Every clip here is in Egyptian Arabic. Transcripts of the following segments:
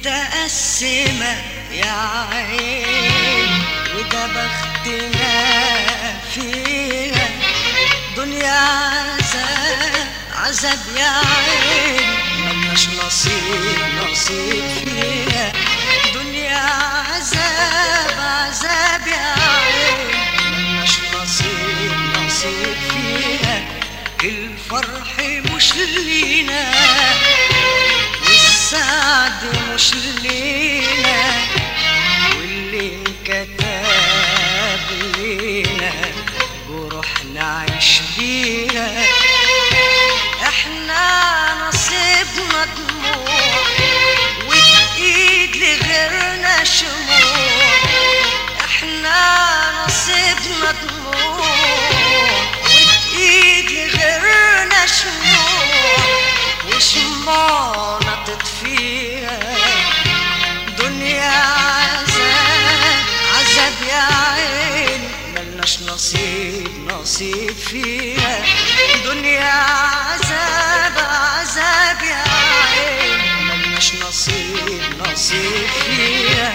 متقسمة يا عين وده بختنا فيها دنيا عذاب عذاب يا عين ملناش نصيب نصيب فيها دنيا عذاب عذاب يا عين ملناش نصيب نصيب فيها الفرح مش لينا والسعد مش لينا واللي انكتب لينا وروح نعيش بيها احنا نصيبنا دموع وبايد لغيرنا شموع احنا نصيبنا دموع وبايد لغيرنا شموع وشمعنا تطفيها دنيا عذاب عذاب يا عين ملناش نصيب نصيب فيها دنيا عذاب عذاب يا عين ملناش نصيب نصيب فيها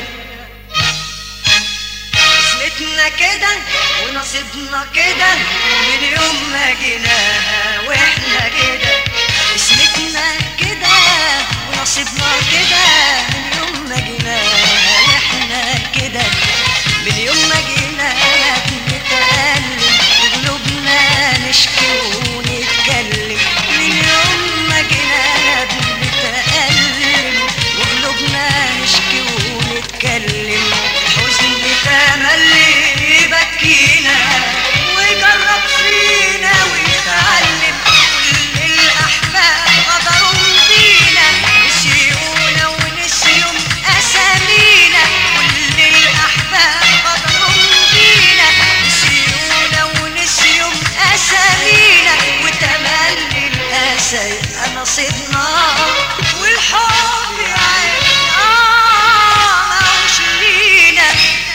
قسمتنا كده ونصيبنا كده من يوم ما جيناها واحنا كده قسمتنا كده ونصيبنا كده من يوم ما جيناها واحنا كده من يوم ما جيناها بنتألم وقلوبنا نشكي ونتكلم من يوم ما جيناها بنتألم وقلوبنا نشكي ونتكلم الحزن تملي يبكينا ويجرب فينا ويتعلم كل الأحباب غدروا بينا نسيونا ونسيوا أسامينا كل الأحباب غدروا بينا نسيونا ونسيوا أسامينا وتملي الأسى يبقى نصيبنا والحب يا عين آه ماهوش لينا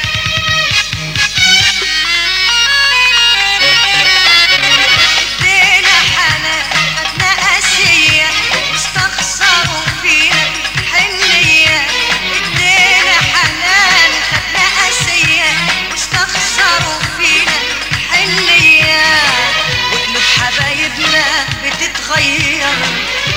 ادينا حنان خدنا قاسية واستخسروا فينا حنية ادينا حنان خدنا قاسية واستخسروا فينا حنية وقلوب حبايبنا بتتغير